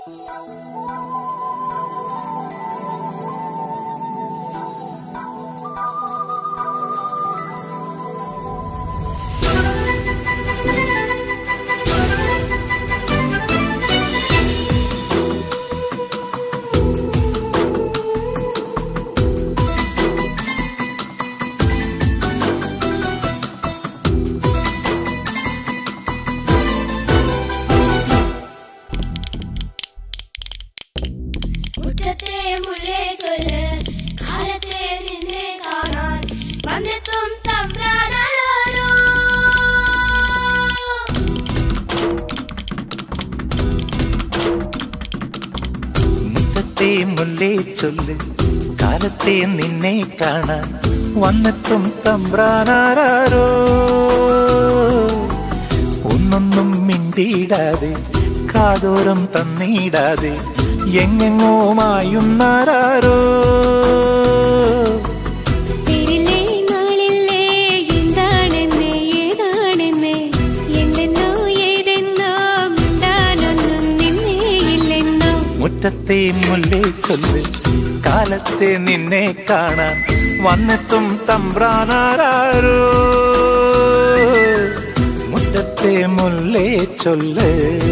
മുറ്റത്തെ മുല്ലേ ചൊല്ല് കാലത്തെ നിന്നെ കാണാൻ വന്നെത്തും തമ്പ്രാനാരോ മുറ്റത്തെ മുല്ലേ ചൊല്ല് കാലത്തെ നിന്നെ കാണാൻ വന്നെത്തും തമ്പ്രാനാരോ ഒന്നൊന്നും മിണ്ടിയിടാതെ കാതോരം തന്നിടാതെ എങ്ങെങ്ങോ മായുന്നാരോ പേരില്ലേ നാളില്ലേ എന്താണെന്ന് ഏതാണെന്ന് എന്തെന്നോ ഏതെന്നോ മിണ്ടാനൊന്നും നിന്നേയില്ലെന്നോ മുറ്റത്തെ മുല്ലേ ചൊല്ല് കാലത്തെ നിന്നെ കാണാൻ വന്നെത്തും തമ്പ്രാനാരോ മുറ്റത്തെ മുല്ലേ ചൊല്ല്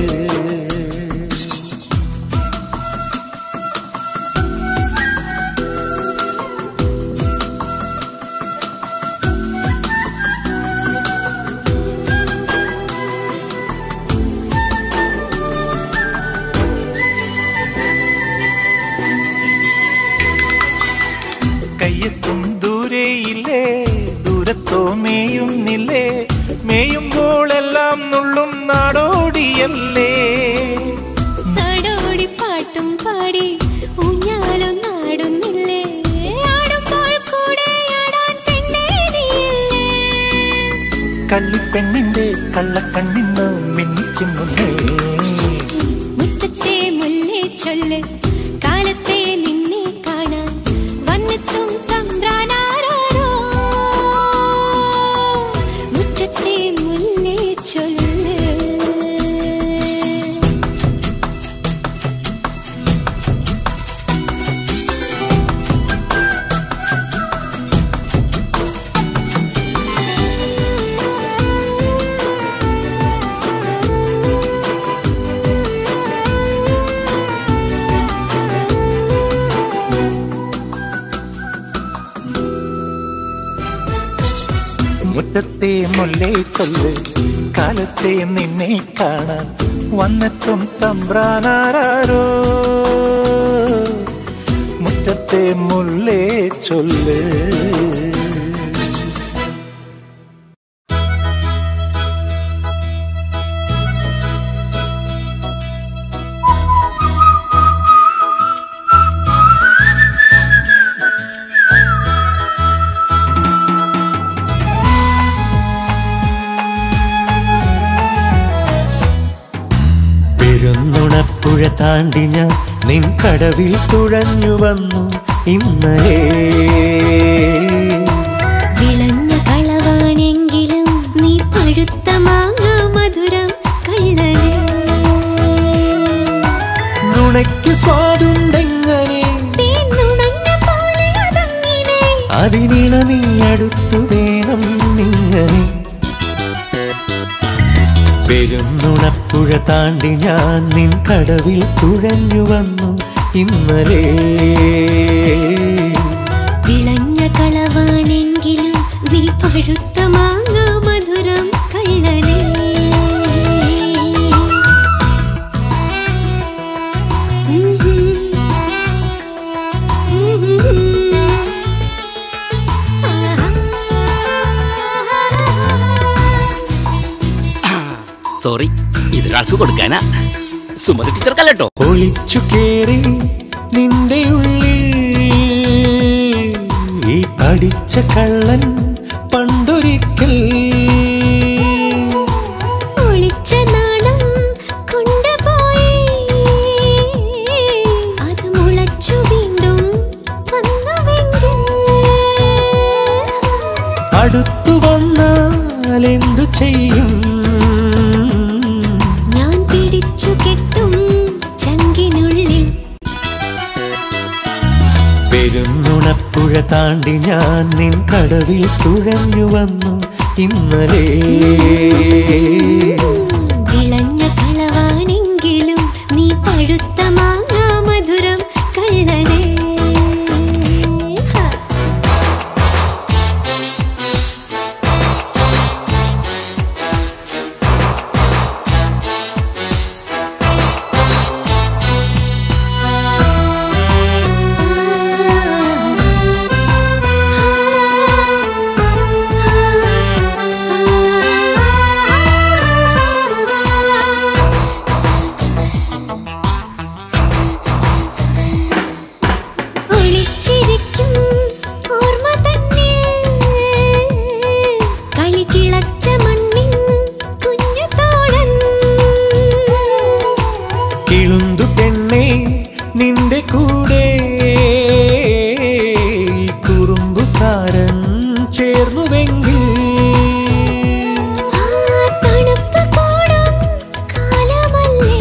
കയ്യെത്തും ദൂരെയില്ലേ ദൂരത്തോ മേയുന്നില്ലേ മേയുമ്പോഴെല്ലാം നുള്ളും നാടോടിയല്ലേ നാടോടി പാട്ടും പാടി ഊഞ്ഞാലും നാടുന്നില്ലേ ആടുമ്പോൾ കൂടെ ആടാൻ പെണ്ണേ നീയില്ലേ കള്ളിപ്പെണ്ണിന്റെ കള്ളക്കണ്ണിന്ന് മിന്നിച്ചുമുന്നേ മുറ്റത്തെ മുല്ലേ ചൊല്ല് കാലത്തെ നിന്നെ കാണാൻ വന്നെത്തും തമ്പ്രാനാരോ മുറ്റത്തെ മുല്ലേ ചൊല്ല് മുറ്റത്തെ മുല്ലേ ചൊല്ല് കാലത്തെ നിന്നെ കാണാൻ വന്നെത്തും തമ്പ്രാനാരോ മുറ്റത്തെ മുല്ലേ ചൊല്ല് പെരുന്നുണപ്പുഴ താണ്ടി ഞാൻ നിൻ കടവിൽ തുഴഞ്ഞു വന്നു ഇന്നലെ വിളഞ്ഞ കളവാണെങ്കിലും നീ പഴുത്ത മാങ്ങ മധുരം കള്ളനെ നുണയ്ക്ക് സ്വാദുണ്ടെങ്ങനെ തേന്നുണഞ്ഞ പോലെ അതങ്ങിനെ അതിനിണ നീ അടുത്തു വേണം നിങ്ങനെ പെരുന്നുണപ്പുഴ താണ്ടി ഞാൻ നിൻ കടവിൽ തുഴഞ്ഞു വന്നു ഇന്നലെ വിളഞ്ഞ കളവാണെങ്കിലും നീ പഴുത്ത മാങ്ങ മധുരം കള്ളനെ സോറി ഇതൊരാൾക്ക് കൊടുക്കാനാ സുമതി ടീച്ചർക്കല്ലോ ഒളിച്ചു കേറി നിന്റെ ഉള്ളിൽ ഈ പഠിച്ച കള്ളൻ പണ്ടൊരിക്കൽ ഒളിച്ച നാണം കൊണ്ടുപോയി അത് മുളച്ചു വീണ്ടും വന്നുവെങ്കിൽ അടുത്തു വന്നാൽ എന്തു ചെയ്യും ഞാൻ പിടിച്ചു കെട്ടും ചങ്കിൻ പെരുന്നുണപ്പുഴ താണ്ടി ഞാൻ നിൻ കടവിൽ തുഴഞ്ഞു വന്നു ഇന്നലെ വിളഞ്ഞ കളവാണെങ്കിലും നീ പഴുത്ത മാങ്ങാ മധുരം കള്ളനേ ഹ. ഒളിച്ചിരിക്കും ഓർമ്മ തന്നിൽ കളിക്കിളച്ച മണ്ണിൻ കുഞ്ഞു തോഴൻ കിളുന്തു പെണ്ണേ നിന്റെ കൂടെ ഈ കുറുമ്പുകാരൻ ചേർന്നുവെങ്കിൽ ആ തണുപ്പ് കൂടും കാലമല്ലേ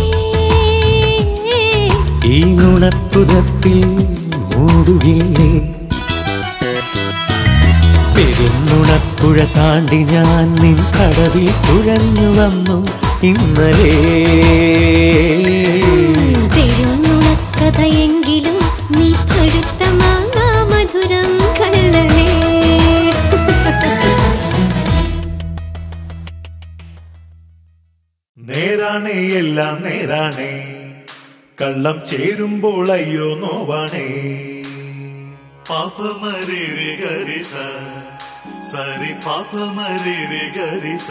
ഈ നുണപ്പുതത്തിൽ മൂടുകില്ലേ പെരുന്നുണപ്പുഴ താണ്ടി ഞാൻ നിൻ കടവിൽ തുഴഞ്ഞു വന്നു ഇന്നലെ തെരുന്നുണക്കഥയെങ്കിലും നീ പഴുത്ത മാങ്ങാ മധുരം കള്ളനേ നേരാണേ എല്ലാം നേരാണേ കള്ളം ചേരുമ്പോൾ അയ്യോ നോവാണേ പാപമരേ ഗരിസ സരി പാപമരേ ഗരിസ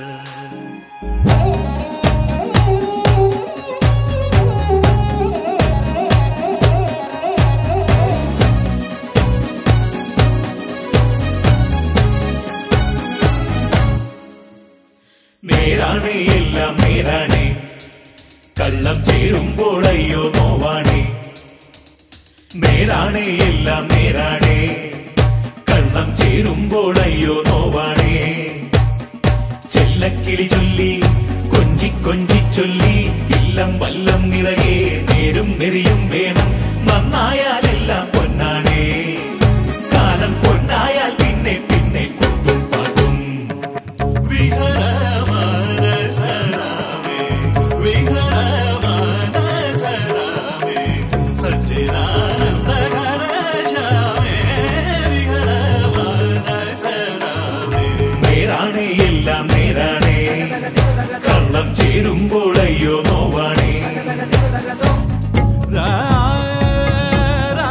നേരാണേ എല്ലാം നേരാണേ കള്ളം ചേരുമ്പോൾ അയ്യോ നോവാണേ നേരാണേ എല്ലാം നേരാണേ കള്ളം ചേരുമ്പോൾ അയ്യോ നോവാണേ ചെല്ലക്കിളി ചൊല്ലി കൊഞ്ചി കൊഞ്ചി ചൊല്ലി ഇല്ലം വല്ലം നിറയെ നേരും നെറിയും വേണം നന്നായാലെല്ലാം പൊന്നാണേ കാലം പൊന്നായാൽ പിന്നെ പിന്നെ കൊട്ടും പാട്ടും വിഹരമാനസരാമേ വിഹരമാനസരാമേ സച്ചിദാനന്ദഘനശ്യാമേ വിഹരമാനസരാമേ നേരാണേ എല്ലാം നേരാണേ കള്ളം ചേരുമ്പോൾ അയ്യോ നോവാണേ രാ, രാ,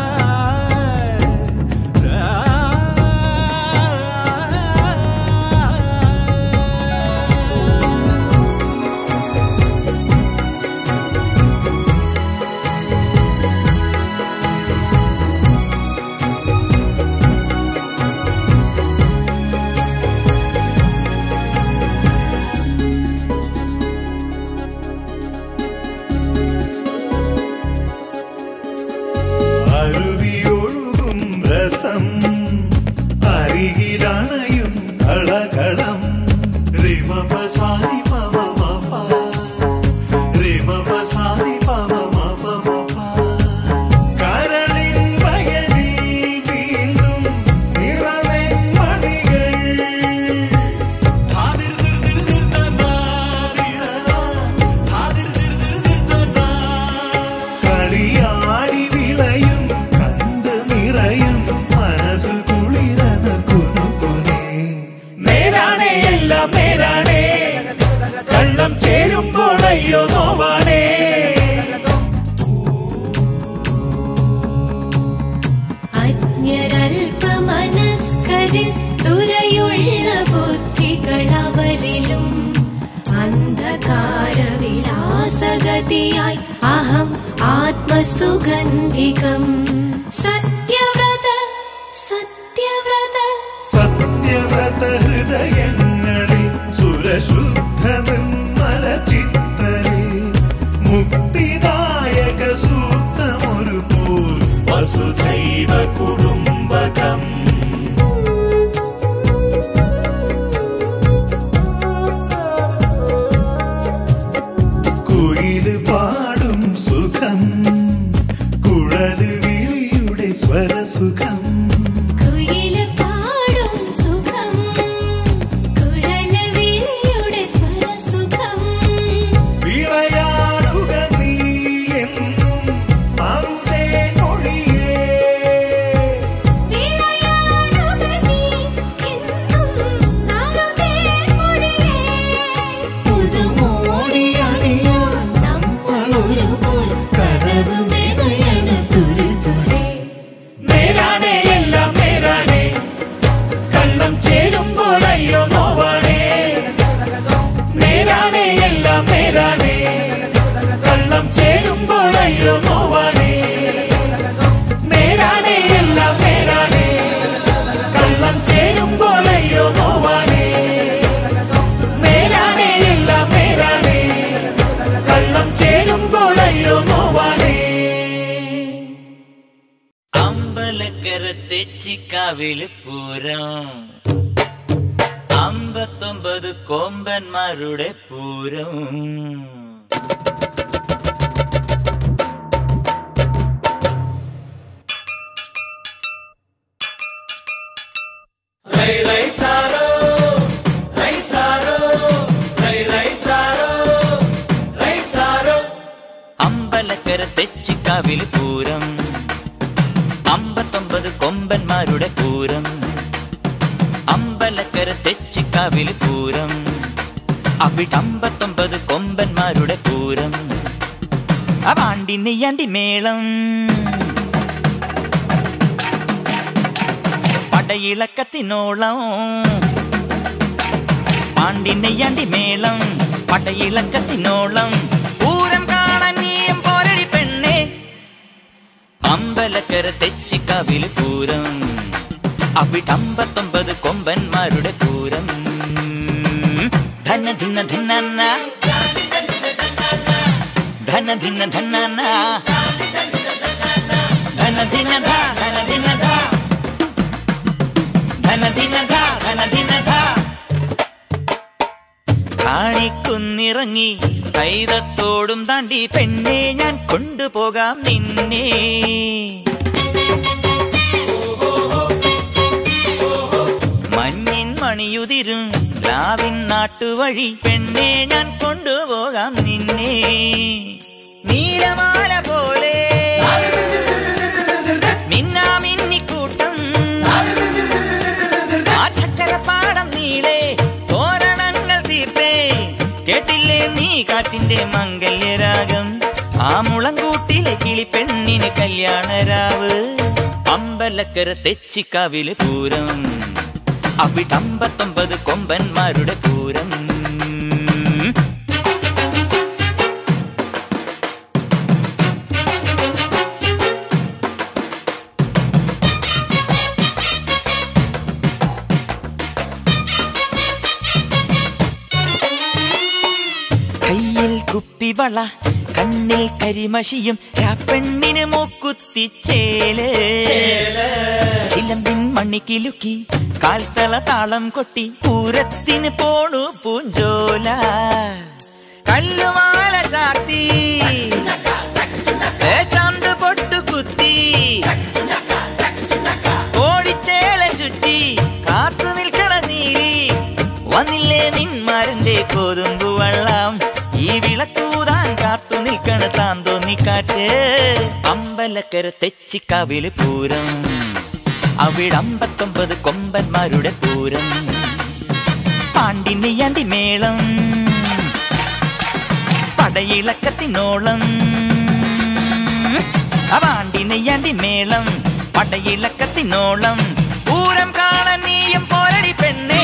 രാ. അരുവിയൊഴുകും രസം അരികിലണയും കളകളം റിമപസാരി പമമപ റിമപസാരി പമമപമപ കരളിൻ വയലിൽ വീണ്ടും നിറവെൺ മണികൾ ധാതിർ ദിർ ദിർ ദിർ തന്നാരിരരാ, ധാതിർ ദിർ ദിർ ദിർ തന്നാ. കളിയാടി വിളയും കണ്ട് നിറയും മനസ്സ് കുളിരത കുനുകുനേ നേരാണേ എല്ലാം നേരാണേ കള്ളം ചേരുമ്പോൾ അയ്യോ നോവാണേ അജ്ഞരൽപമനസ്കരിൽ തുരയുള്ള ബുദ്ധികളവരിലും അന്ധകാരവിലാസഗതിയായി അഹം ആത്മസുഗന്ധികം സത്യവ്രത സത്യവ്രത സത്യവ്രത ഹൃദയങ്ങളിൽ സുരശുദ്ധ നിർമ്മല ചിത്തരെ മുക്തിദായക സൂക്തമൊരു പോൽ വസുധൈവ കുടുംബകം കുയില് പാടും സുഖം കുഴല് വിളിയുടെ സ്വരസ ഒരു പോൽ കനവ് മെനയണ തുരു തുരേ നേരാണേ എല്ലാം നേരാണേ കള്ളം ചേരുമ്പോൾ അയ്യോ നോവാണേ നേരാണേ എല്ലാം നേരാണേ കള്ളം ചേരുമ്പോൾ അയ്യോ നോവാണേ നേരാണേ എല്ലാം നേരാണേ കള്ളം ചേരുമ്പോൾ അയ്യോ നോവാണേ നേരാണേ എല്ലാം നേരാണേ കള്ളം ചേരുമ്പോൾ അയ്യോ നോവാണേ അമ്പലക്കര തെച്ചിക്കാവില് പൂരം അമ്പത്തൊമ്പത് കൊമ്പന്മാരുടെ പൂരം ರೈ ರೈ ಸಾರೋ ರೈ ಸಾರೋ ರೈ ರೈ ಸಾರೋ ರೈ ಸಾರೋ അമ്പലക്കര തെച്ചിക്കാവില് പൂരം അമ്പത്തൊമ്പത് കൊമ്പന്മാരുടെ പൂരം അമ്പലക്കര തെച്ചിക്കാവില് പൂരം അവിടെ അമ്പത്തൊമ്പത് കൊമ്പന്മാരുടെ പൂരം അവാണ്ടി നെയ്യാണ്ടി മേളം പടയിളക്കത്തിനോളം പാണ്ടി നെയ്യാണ്ടി മേളം പടയിളക്കത്തിനോളം പൂരം കാണാൻ നീയും പോരടി പെണ്ണേ അമ്പലക്കര തെച്ചിക്കാവില് പൂരം അവിടമ്പത്തൊമ്പത് കൊമ്പന്മാരുടെ പൂരം ധന ധിന ധന ധന ധിന ധന ധന ധിന ധ ധന ധിന ധ ധന ധിന ധ ധന ധിന ധ കാണിക്കുന്നിറങ്ങി കൈതത്തോടും താണ്ടി പെണ്ണെ ഞാൻ കൊണ്ടുപോകാം നിന്നെ മഞ്ഞിൻ മണിയുതിരും ലാവിൻ നാട്ടുവഴി പെണ്ണെ ഞാൻ കൊണ്ടുപോകാം നിന്നെ നീലമാല പോലെ മിന്നാ മിന്നിക്കൂട്ടം ആ ചക്കരപ്പാടം നീളെ തോരണങ്ങൾ തീർത്തേ കേട്ടില്ലേ നീ കാറ്റിന്റെ മംഗല്യരാഗം ആ മുളങ്കൂട്ടിലെ കിളിപ്പെണ്ണിന് കല്യാണരാവ് അമ്പലക്കര തെച്ചിക്കാവില് പൂരം അവിടമ്പത്തൊമ്പത് കൊമ്പന്മാരുടെ പൂരം കയ്യിൽ കുപ്പിവള കണ്ണിൽ കരിമഷിയും പെണ്ണിന് മൂക്കുത്തിച്ചേല് ചിലമ്പിൻ മണ്ണിക്കിലുക്കി കാൽത്തള താളം കൊട്ടി പൂരത്തിന് പോണു പൂഞ്ചോല കല്ലുമാല ചാത്തി ഏ ചന്ത് പൊട്ടു കുത്തി ഓടിച്ചേല ചുറ്റി കാത്തു നിൽക്കണ നീരി വന്നില്ലേ നിന്മാരന്റെ കോതുമ്പു വള്ളം ഈ വിളക്കൂതാൻ കാത്തു നിൽക്കണ താൻ തോന്നിക്കാറ്റ് അമ്പലക്കര തെച്ചിക്കാവില് പൂരം അവിടമ്പത്തൊമ്പത് കൊമ്പന്മാരുടെ പൂരം പാണ്ടി നെയ്യാണ്ടി മേളം പടയിളക്കത്തിനോളം അവാണ്ടി നെയ്യാണ്ടി മേളം പടയിളക്കത്തിനോളം പൂരം കാണാൻ നീയും പോരടി പെണ്ണേ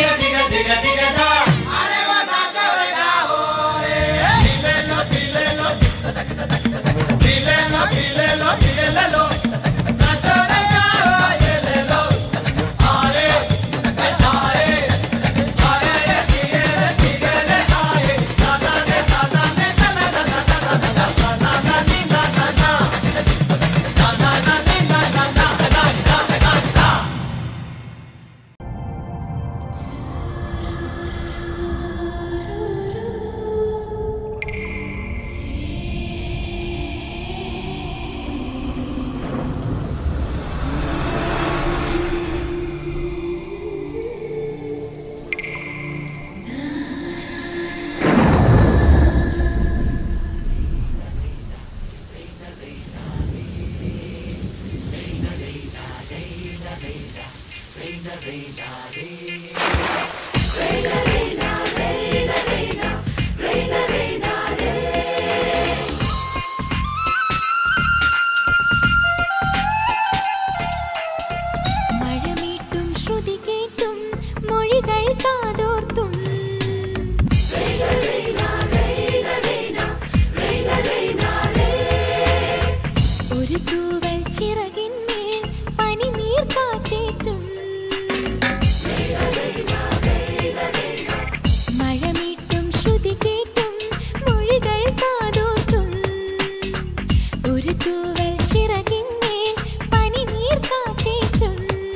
ഒരു തൂവൽ ചിറകിന്മേൽ പനിനീർ കാറ്റേറ്റും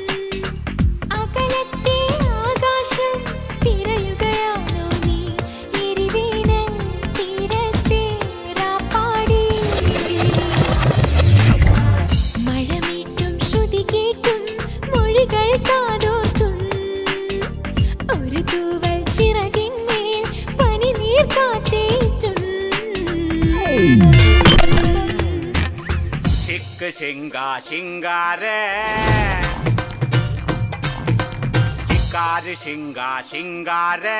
അകലത്തെ ആകാശം തിരയുകയാണോ നീ എരിവീനൻ തീരത്തെ രാപ്പാടി മഴമീട്ടും ശ്രുതി കേട്ടും മൊഴികൾ കാതോർത്തും ഒരു തൂവൽ ചിറകിന്മേൽ പനിനീർ കാറ്റേറ്റും ചിക്ക് ചിങ്ക ശിങ്കാരേ ചിക്കാര് ശിങ്ക ശിങ്കാരേ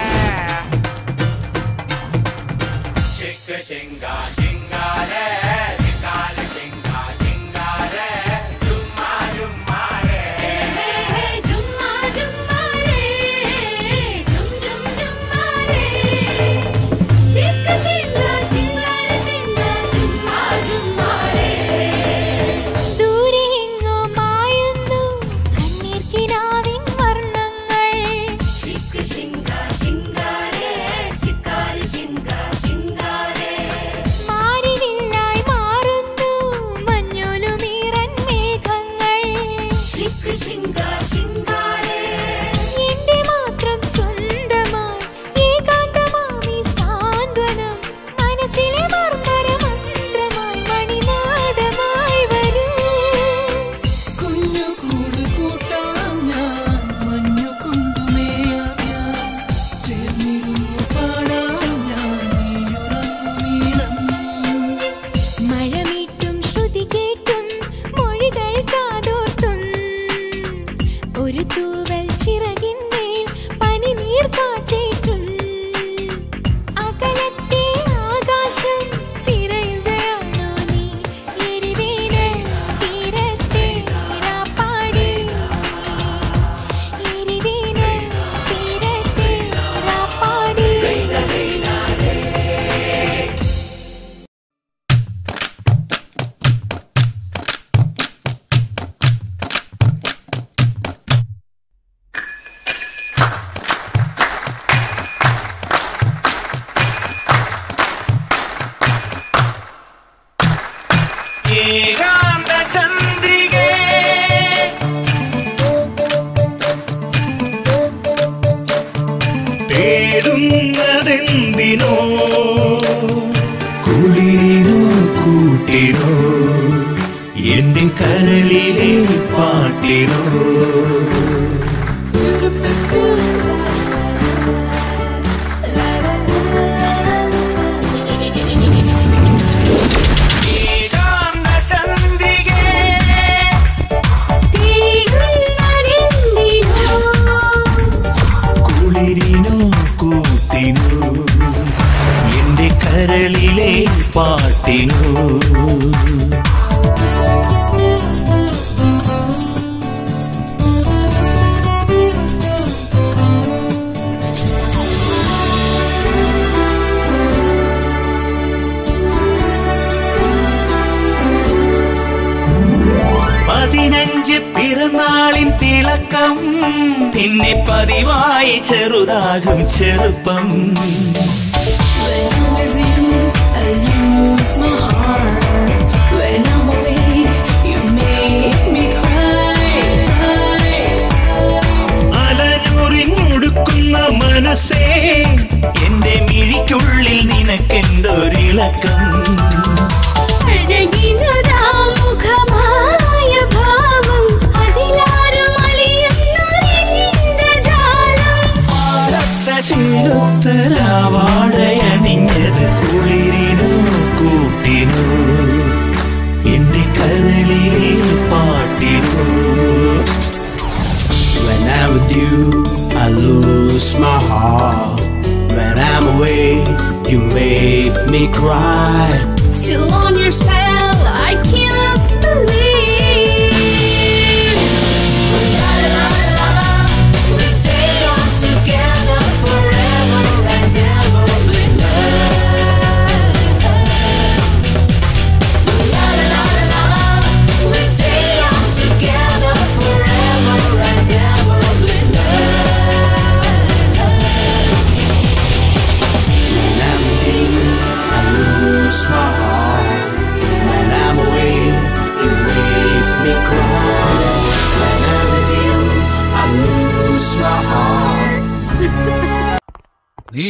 ചിക്ക് ശിങ്ക ശിങ്കാരേ ചിക്കാര് ശിങ്ക ശിങ്കാരേ ചുമ്മാ ചുമ്മാരേ ജുമ്മാ ജുമ്മാരേ ജും ജും ജുമ്മാരേ ചിക്ക ചിങ്ക ചിങ്കാര ചിങ്ക ജുമ്മാ ജുമ്മാരേ ദൂരെ എങ്ങോ മായുന്നു കണ്ണീർ കിനാവിൻ വർണ്ണങ്ങൾ ചിക്ക ചിങ്ക ചിങ്കാരേ ചിക്കാരി ചിങ്ക ചിങ്കാരേ മാറിവില്ലായി മാറുന്നു മഞ്ഞുലുമീറൻ മേഘങ്ങൾ ചിക്ക ചിങ്ക ചിങ്കാരേ എന്റെ മാത്രം സ്വന്തമായി ഏകാന്തമാമി സാന്ത്വനം മനസ്സിലെ മർമ്മര മന്ത്രമായി മണിനാദമായി വരൂ കുഞ്ഞു കൂട് കൂട്ടാം ഞാൻ മഞ്ഞു കൊണ്ടുമേയാം ഞാൻ ചേർന്നിരുന്നു പാടാം ഞാൻ നീയുറങ്ങുമീണം മഴമീട്ടും ശ്രുതി കേട്ടും മൊഴികൾ കാതോർത്തും ഒരു തൂവൽ ചിറകിന്മേൽ പനിനീർ കാറ്റേറ്റും അകലത്തെ ആകാശം തിരയുകയാണോ നീ എരിവേനൽ തീരത്തെ രാപ്പാടി എരിവേനൽ തീരത്തെ രാപ്പാടി ഏകാന്ത ചന്ദ്രികേ തേടുന്നതെന്തിനോ കുളിരിനോ കൂട്ടിനോ എന്റെ കരളിലെ പാട്ടിനോ ഏകാന്ത ചന്ദ്രികേ കുളിരിനോ കൂട്ടിനോ എന്റെ കരളിലെ പാട്ടിനോ പതിനഞ്ച് പിറന്നാളിൻ തിളക്കം പിന്നെ പതിവായി ചെറുതാകും ചെറുപ്പം When I'm with you, I lose my heart. When I'm awake, you make me cry. അലഞ്ഞുറിഞ്ഞൊടുക്കുന്ന മനസ്സേ എന്റെ മിഴിക്കുള്ളിൽ നിനക്കെന്തൊരിളക്കം അഴകിനൊരാമുഖമായ ഭാവം അതിലാരും അലിയുന്നൊരിന്ദ്രജാലം പാടത്ത ചെല്ലുത്തരാവാടയണിഞ്ഞത് കുളിരിനോ കൂട്ടിനോ എന്റെ കരളിലെ പാട്ടിനോ When I'm with you, I lose my heart. When I'm away, you make me cry. Still on your spell, I can't believe. La la la la, we stay on together forever and ever in love. La la la la, we stay on together forever and ever in When I'm with you, I lose my heart. നീ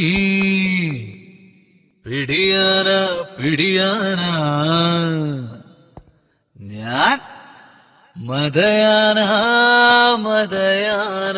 പിടിയാന പിടിയാന ഞാൻ മതയാന മതയാന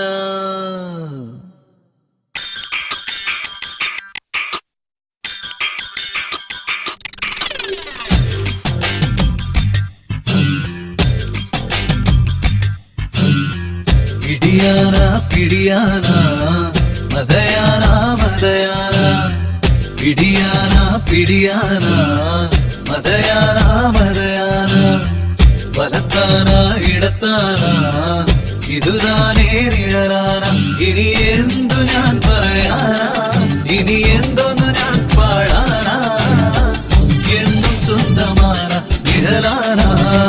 പിടിയാന പിടിയാന മതയാന മതയാന പിടിയാന പിടിയാന മതയാന മതയാന വലത്താന ഇടത്താന ഇതുതാനേ നിഴലാന ഇനി എന്തു ഞാൻ പറയാനാ ഇനി എന്തോന്നു ഞാൻ പാടാനാ എന്നും സ്വന്തമാന നിഴലാന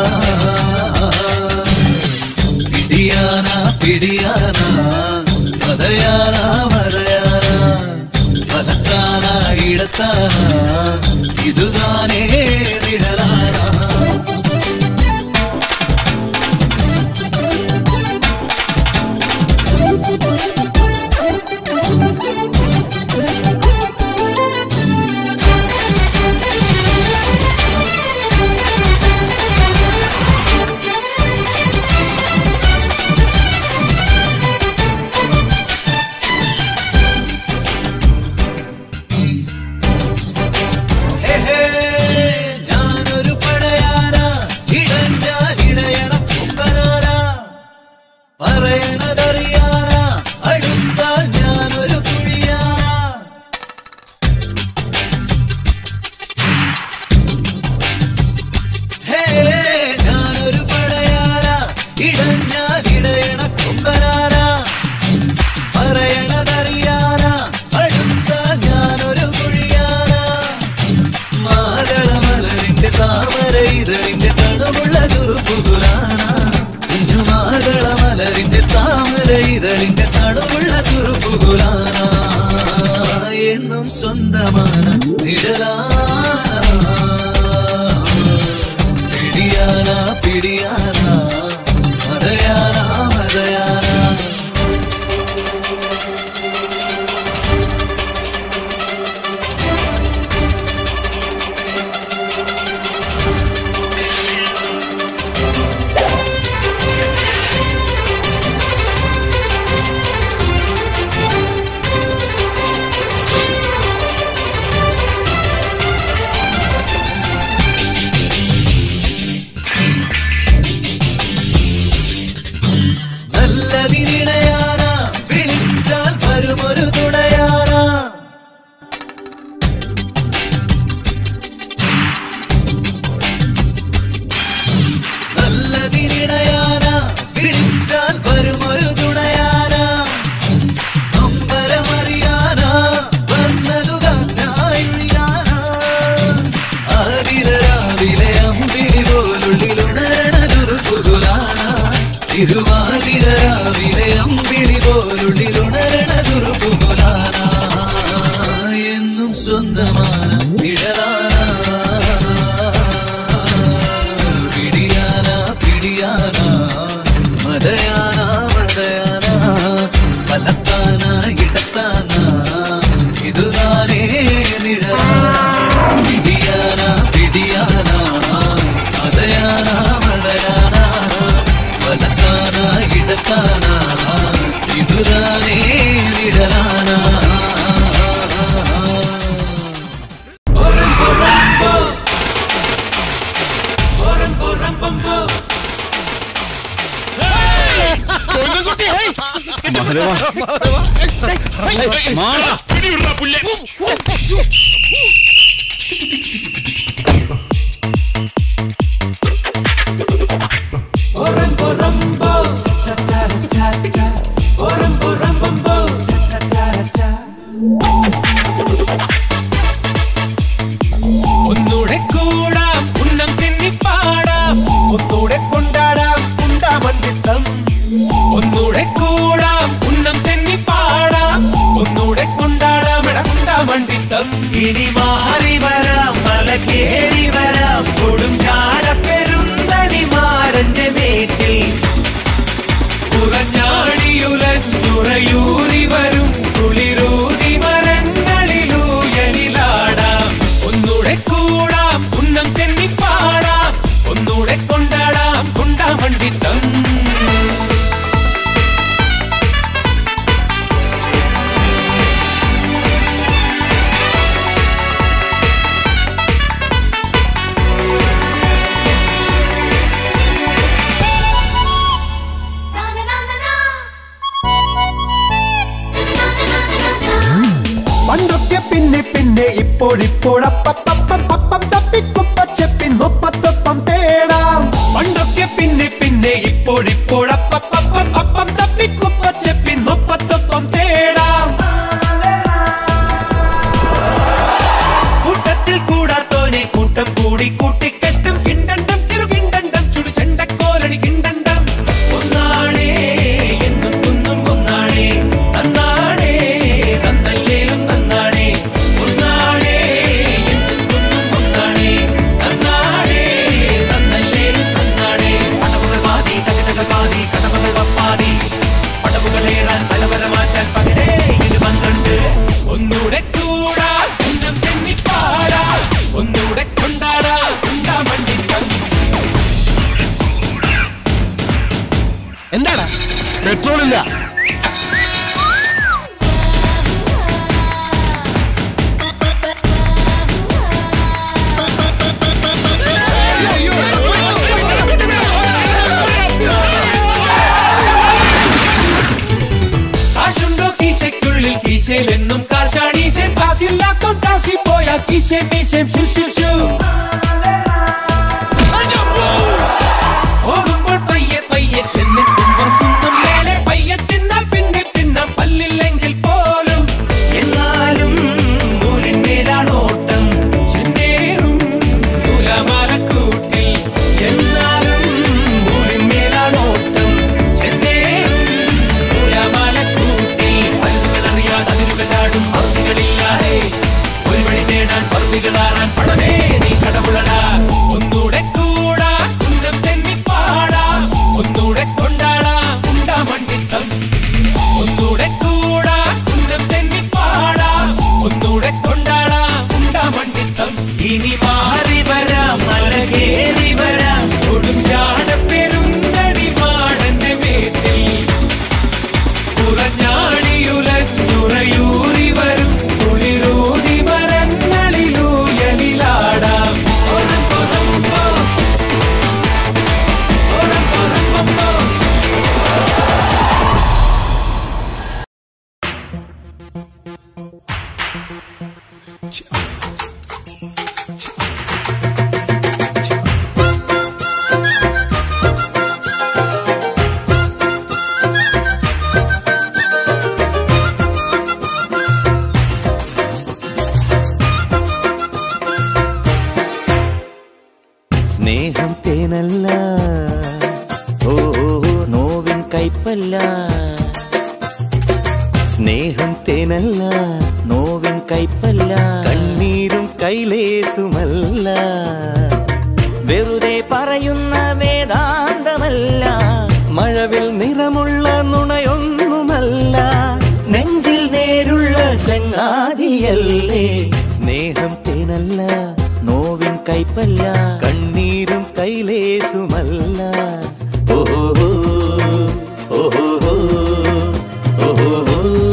പിടിയാന പിടിയാന മതയാന മതയാന വലത്താന ഇടത്താന ഇതുതാനേ നിഴലാന ഹേ, ഹേ, ഞാനൊരു പടയാന ഇടഞ്ഞാൽ ഇടയണം കുമ്പനാന പറയണതറിയാന അടുത്താൽ ഞാനൊരു കുഴിയാന ഹേ, ഞാനൊരു പടയാന ഇടഞ്ഞാൽ ഇടയണം കുമ്പനാന പറയണതറിയാന അടുത്താൽ ഞാനൊരു കുഴിയാന മാതളമലരിന്റെ താമര ഇതളിന്റെ തണമുള്ള തുറുപ്പുകുലാന കുഞ്ഞു മാതളമലരിന്റെ താമര ഇതളിന്റെ തണമുള്ള തുറുപ്പുകുലാന എന്നും സ്വന്തമാണ് നിഴലാന പിടിയാന പിടിയാന മതയാന മതയാന നല്ലതിനിടയാന വിളിച്ചാൽ വരുമൊരു തുണയാന നല്ലതിനിടയാന വിളിച്ചാൽ വരുമൊരു തുണയാന അമ്പരമറിയാന വന്നതു കണ്ണായൊഴിയാന ആതിരാവിലെ അമ്പിളി പോലുള്ളിലുണരണതൊരു കുകുലാന തിരുവാതിര രാവിലെ അമ്പിളി പോലുള്ളിലുണരണതൊരു കുകുലാന എന്നും സ്വന്തമാണ് നിഴലാന പിടിയാന പിടിയാന മതയാന മതയാന വലത്താന ഇടത്താന ഇതുതാനേ നിഴലാന പിടിയാന പിടിയാന മതയാന മതയാന വലത്താന ഇടത്താന ഇതുതാനേ നിഴലാന ഒന്നൂടെ കൂടാം ഉന്നം തിന്നിപ്പാടാം ഒന്നൂടെ കൊണ്ടാടാം ഉണ്ടാമണ്ടിത്തം ഒന്നൂടെ കൂടാം ഉന്നം തെന്നിപ്പാടാം ഒന്നൂടെ കൊണ്ടാടാം ഇടണ്ടാമണ്ടിത്തം ഇനി മഹാ ഇപ്പോഴിപ്പോഴപ്പം അപ്പം തപ്പിക്കുപ്പച്ചെപ്പിൻ ഒപ്പത്തൊപ്പം തേടാം പണ്ടൊക്കെ പിന്നെ പിന്നെ ഇപ്പോഴിപ്പോഴപ്പം അപ്പം തപ്പിക്കുപ്പച്ചെപ്പിൻ ഒപ്പത്തൊപ്പം തേടാം കൂട്ടത്തിൽ കൂടാത്തോനെ കൂട്ടം കൂടി കൂട്ടിക്കെട്ടും കിണ്ടണ്ടം കിറുകിണ്ടണ്ടം ചുടു ചെണ്ടക്കോലടി കിണ്ടണ്ടം ഒന്നാണേ എന്നും കുന്നും ഒന്നാണേ നന്നാണേ നന്നല്ലേലും നന്നാണേ ഒന്നാണേ എന്നും കുന്നും ഒന്നാണേ നന്നാണേ നന്നല്ലേലും നന്നാണേ പടവുകൾ പാതി തകതകൾ പാതി കടമകൾ വപ്പാതി പടവുകളേറാൻ തലവര മാറ്റാൻ പകരേ ഇത് പന്ത്രണ്ട് ഒന്നൂടെ കൂടാ കുന്നം തെന്നിപ്പാടാ ഒന്നൂടെ കൊണ്ടാടാ ഉണ്ടാ മണ്ടിക്കം എന്താടാ പെട്രോൾ ഇല്ല കാശുണ്ടോ കീശയ്ക്കുള്ളിൽ കീശയിലെന്നും കാശാണീശെ കാശില്ലാത്തോ കാശി പോയാ കീശെ മീശം ശു ശു ശു പോകുമ്പോൾ പയ്യെ പയ്യെ ചെന്നെത്തുമ്പോൾ കുന്നം മേലെ പയ്യെ തിന്നാൽ പിന്നെ തിന്നാം പല്ലില്ലെങ്കിൽ പോലും എന്നാലും നൂലിന്മേലാണ് ഓട്ടം ചെന്നേറും നൂലമാലക്കൂട്ടിൽ എന്നാലും നൂലിന്മേലാണ് ഓട്ടം ചെന്നേറും നൂലമാലക്കൂട്ടിൽ പരുതുകളറിയാതെ അതിരുകൾ ചാടും പറുതികളില്ലാതെ ഒരു വഴി നേടാൻ പറുതികളാറാൻ പടമേ നീ കടപുഴടാ ഒന്നൂടെ കൂടാ കുന്നം തെന്നിപ്പാടാ ഒന്നൂടെ കൊണ്ടാടാ ഉണ്ടാ മണ്ടിത്തം ഒന്നൂടെ കൂടാ കുന്നം തെന്നിപ്പാടാ ഒന്നൂടെ കൊണ്ടാടാ ഉണ്ടാ മണ്ടിത്തം ഇനി മാറി വരാം മല കേറി വരാം കൊടും ചാടപ്പെരുന്തടി മാടന്റെ മേത്തിൽ കുറഞ്ഞാടിയുലഞ്ഞുറയൂറി വരും കുളിരൂതി മരങ്ങളിലൂയലിലാടാം ഒരപ്പൊരമ്പോ, ഒരപ്പൊരമ്പോ. സ്നേഹം തേനല്ല ഓ ഓ, ഓ, നോവിൻ കയ്പല്ല സ്നേഹം തേനല്ല നോവിൻ കയ്പല്ല കണ്ണീരും കൈലേസുമല്ല വെറുതെ പറയുന്ന വേദാന്തമല്ല മഴവിൽ നിറമുള്ള നുണയൊന്നുമല്ല നെഞ്ചിൽ നേരുള്ള ചങ്ങാതിയല്ലേ സ്നേഹം തേനല്ല നോവിൻ കയ്പല്ല കണ്ണീരും കൈലേസുമല്ല ഓ ഓ, ഓ, ഓ, ഓ, ഓ, ഓ.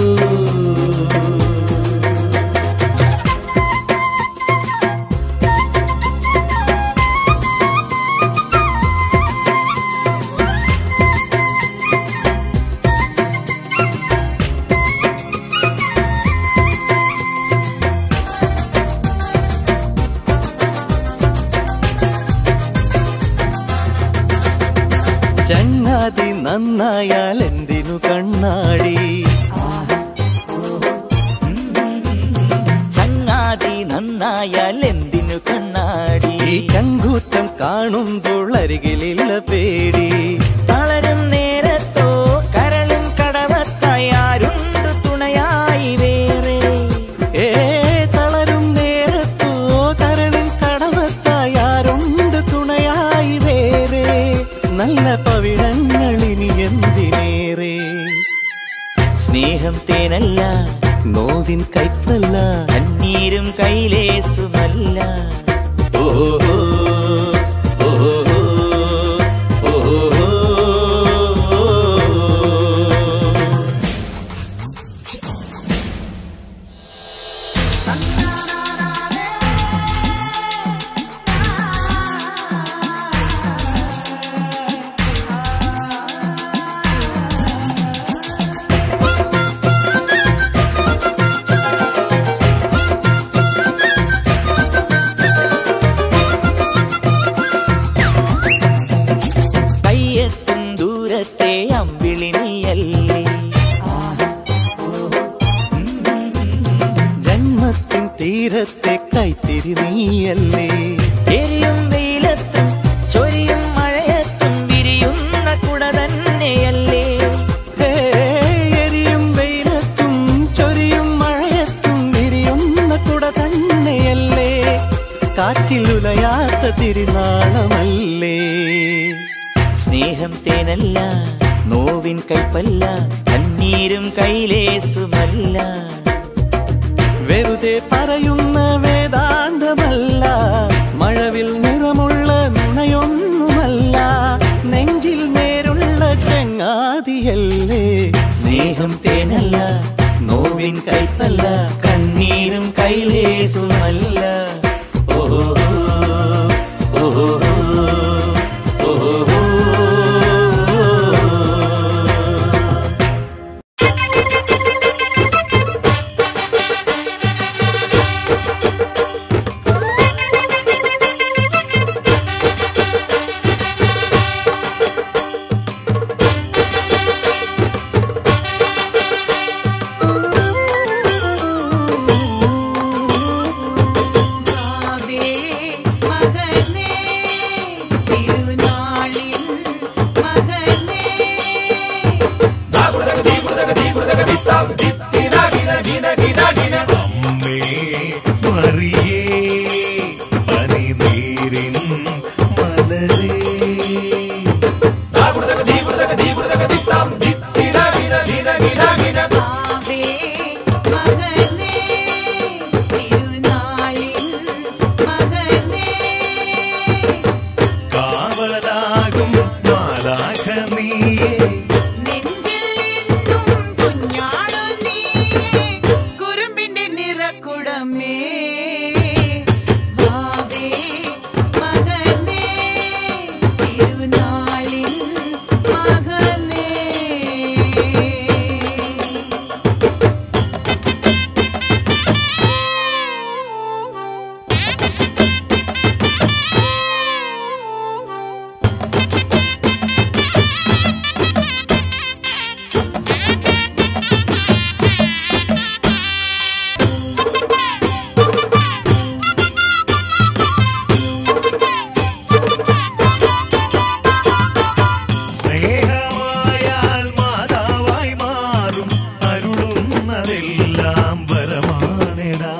ചങ്ങാതി നന്നായാൽ എന്തിനു കണ്ണാടി ചങ്ങാതി നന്നായാൽ എന്തിനു കണ്ണാടി ഈ ചങ്കൂറ്റം കാണുമ്പോൾ അരികിലില്ല പേടി തളരും നേരത്തോ കരളും കടവത്തായാരുണ്ട് തുണയായി വേറെ ഏ തളരും നേരത്തോ കരളിൻ കടവത്തായാരുണ്ട് തുണയായി വേറെ നല്ല പവിഴങ്ങൾ ഇനി എന്തിനേറെ സ്നേഹം തേനല്ല നോവിൻ കൈപ്പല്ല കണ്ണീരും കൈലേസുമല്ല ഓ ഓ, ഓ, ഓ, ഓ, ഓ. പെരുന്നാളമല്ലേ സ്നേഹം തേനല്ല നോവിൻ കൈപ്പല്ല കണ്ണീരും കൈലേസുമല്ല വെറുതെ പറയുന്ന വേദാന്തമല്ല മഴവിൽ നിറമുള്ള നുണയൊന്നുമല്ല നെഞ്ചിൽ നേരുള്ള ചങ്ങാതിയല്ലേ സ്നേഹം തേനല്ല നോവിൻ കൈപ്പല്ല കണ്ണീരും കൈലേസുമല്ല ഓഹോ ഓഹോ ഓഹോ ആവേ മകനേ തിരുനാളിൻ മകനേ അമ്മേ മറിയേ പനിനീരിൻ മലരേ ആവേ മകനേ തിരുനാളിൻ മകനേ കാവലാകും മാലാഖ നീയേ നെഞ്ചിൽ എന്നും കുഞ്ഞാടു നീയേ കുറുമ്പിന്റെ നിറക്കുടമേ വാവേ മകനേ തിരുനാളിൻ മകനേ സ്നേഹമായാൽ മാതാവായി മാറും അരുളുന്നതെല്ലാം വരമാണിടാ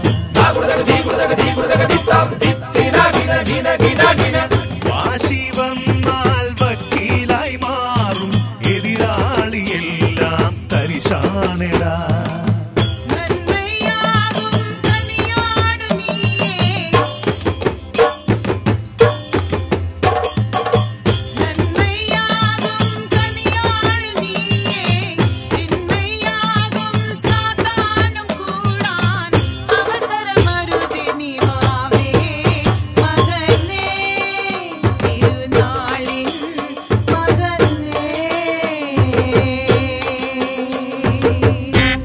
വാശി വന്നാൽ വക്കീലായി മാറും എതിരാളിയെല്ലാം തരിശാണിടാ നന്മയാകും കനിയാടു നീയേ നന്മയാകും കനിയാടു നീയേ തിന്മയാകും സാത്താനും കൂടാൻ അവസരമരുതിനി വാവേ മകനേ തിരുനാളിൻ മകനേ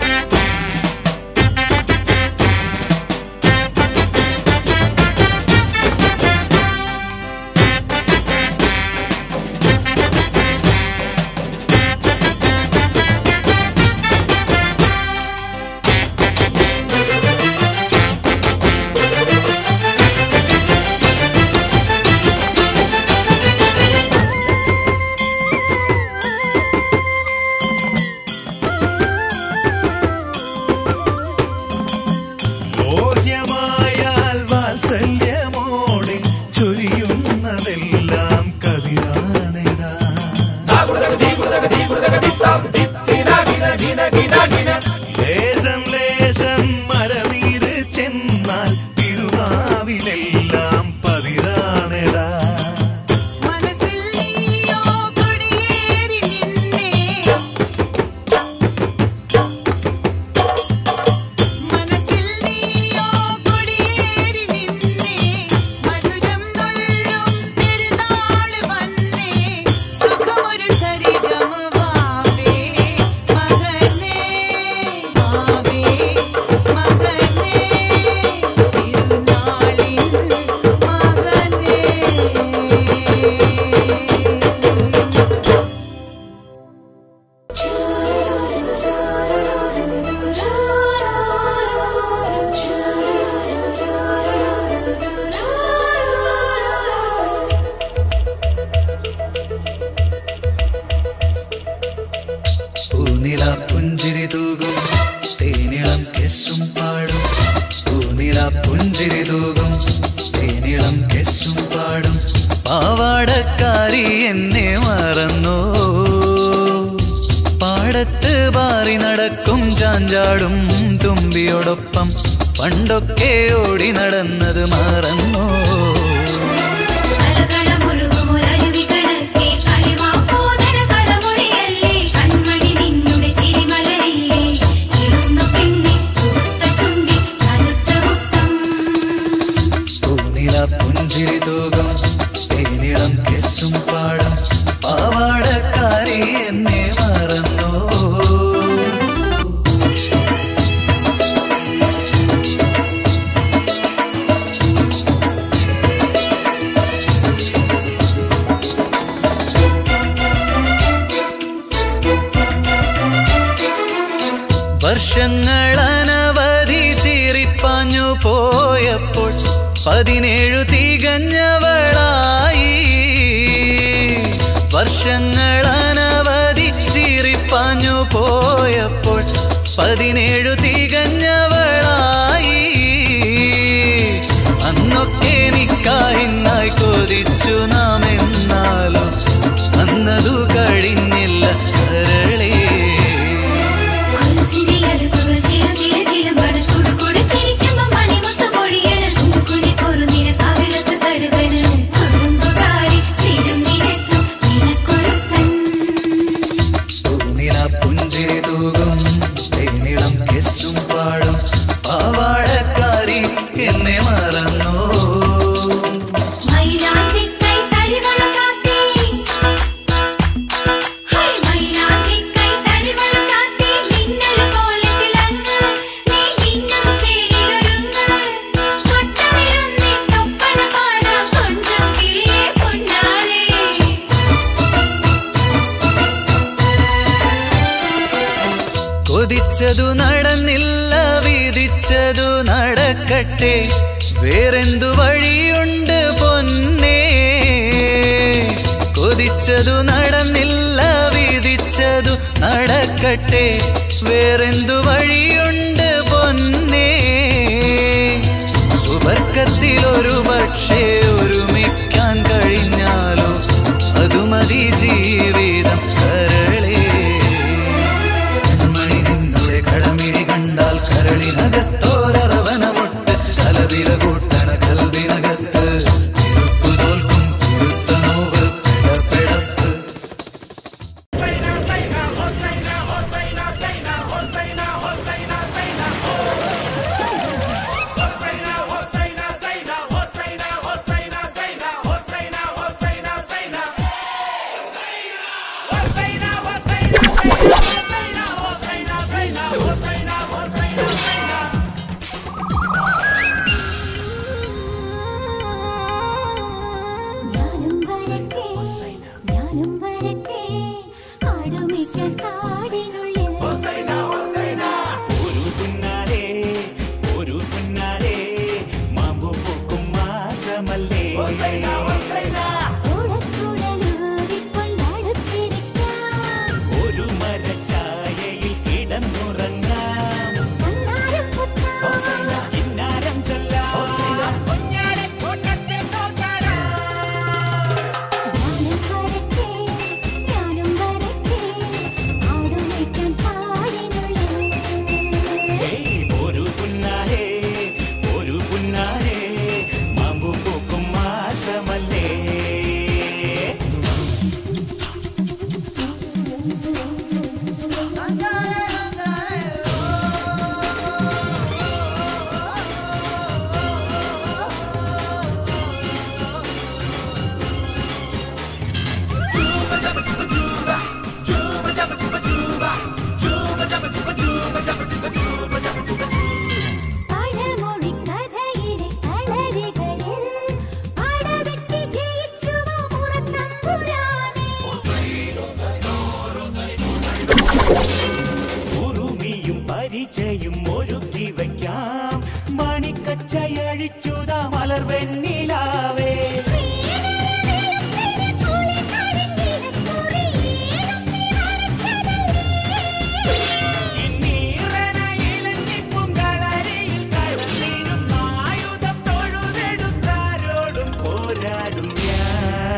ലോഹ്യമായാൽ വാത്സല്യമോടെ ചൊരിയുന്നതെല്ലാം കതിരാണിടാ ലേശം ലേശം മരനീര് ചെന്നാൽ തിരുനാവിലെല്ലാം പതിരാണിടാ മനസ്സിൽ നീയോ കുടിയേറി നിന്നേ മനസ്സിൽ നീയോ കുടിയേറി നിന്നേ മധുരം നുള്ളും പെരുന്നാള് വന്നേ സുഖമൊരു സരിഗമവാവേ മകനേ പാവാടക്കാരി എന്നെ മറന്നോ പാടത്ത് പാറി നടക്കും ചാഞ്ചാടും തുമ്പിയോടൊപ്പം പണ്ടൊക്കെ ഓടി നടന്നത് മറന്നോ കലകളമൊഴുകുമൊരരുവി കണക്കെ കളിവാപ്പോതണ കളമൊഴിയല്ലേ കൺമണി നിന്നുടെ ചിരിമലരില്ലേ ഇടുന്നു പെണ്ണെ തുടുത്ത ചുണ്ടി കനുത്ത മുത്തം പൂനില പുഞ്ചിരി തൂകം തേനിളം കിസ്സും പാടം പാവാടക്കാരി എന്നെ മറന്നോ വർഷങ്ങൾ അനവധി ചീറിപ്പാഞ്ഞു പോയപ്പോൾ പതിനേഴു തികഞ്ഞവളായി വർഷങ്ങൾ അനവധി ചീറിപ്പാഞ്ഞു പോയപ്പോൾ പതിനേഴു തികഞ്ഞവളായി അന്നൊക്കെ നിക്കായിന്നായി കൊതിച്ചു നാം എന്നാലും അന്നതു കഴിഞ്ഞില്ല കരളേ കൊലുസിന്റെ അലുക്കുകൾ ചില ചില ചിലമ്പട കുടുകുട ചിരിക്കുമ്പോ മണിമുത്ത് പൊഴിയണ കുഞ്ഞുകുഞ്ഞി പൊറുനിര കവിളത്ത് തടുകണ് കുറുമ്പുകാരി തിരുമ്പിനെത്തും നിനക്കൊരുത്തൻ പൂനില പുഞ്ചിരി തൂകും തേനിളം കിസ്സും പാടും പാവാടക്കാരി എന്നെ മറന്നോ മൈലാഞ്ചിക്കൈ തരിവള ചാത്തി ഹൈ മൈലാഞ്ചിക്കൈ തരിവള ചാത്തി മിന്നൽ പോലെ തിളങ്ങ് നീ മിന്നും ചേലിലൊരുങ്ങ് കൊട്ടമിരുന്നിട്ടൊപ്പന പാടാം കൊഞ്ചം കിളിയെ പൊന്നാരേ കൊതിച്ചതു നടന്നില്ല വിധിച്ചതു നടക്കട്ടെ വേറെന്തു വഴിയുണ്ട് പൊന്നേ കൊതിച്ചതു നടന്നില്ല വിധിച്ചതു നടക്കട്ടെ വേറെന്തു വഴിയുണ്ട് പൊന്നേ സുവർക്കത്തിലൊരു പക്ഷേ ഒരുമിക്കാൻ കഴിഞ്ഞാലോ അതു മതി ജീവിതം കരളേ കൺമണി നിന്നുടെ കടമിഴി കണ്ടാൽ കരളിനകത്തോരവനമൊട്ട് കലവില കൂട്ടണ കൽവിനകത്ത് ഇരുപ്പു തോൽക്കും ഇരുത്ത നോവ് പിടപെടപ്പ് ഞാനും വരട്ടെ ഞാനും വരട്ടെ ആടുമിക്ക കാടിനുള്ളിൽ ഒരു പുന്നാരേ ഒരു പുന്നാരേ മാമ്പു പൂക്കും മാസമല്ലേ ഓടക്കുഴലൂരിക്കൊണ്ടടുത്തിരിക്കാം ഒരു മരച്ചായയിൽ കിടന്നുറങ്ങാം കണ്ണാരം പുത്താം കിന്നാരം ചൊല്ലാം കുഞ്ഞാടെ കൂട്ടത്തിൽ ഞാനും വരട്ടെ ഞാനും വരട്ടെ ആടുമിക്ക കാടിനുള്ളിൽ ഒരു പുന്നാരേ ഒരു പുന്നാരേ മാമ്പു പൂക്കും മാസമല്ലേ പഴമൊഴി കഥയിലെ കളരികളിൽ അടവെട്ടി ജയിച്ചു വാ പുറത്തമ്പുരാനേ ഉറുമിയും പരിചയും ഒരുക്കി വയ്ക്കാം മണിക്കച്ചയഴിച്ചുതാ മലർ വെണ്ണിലാവേ ഇന്നീറന ഇലഞ്ഞിപ്പും കളരിയിൽ കടന്നിരുന്ന ആയുധം തൊഴുതെടുത്താരോടും പോരാടും ഞാൻ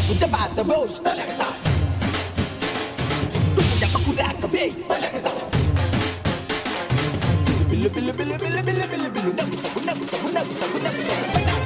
Bill, bill, bill, bill, bill, bill, bill, bill, bill, bill, bill, bill, bill, bill, bill, bill, bill, bill, bill, bill,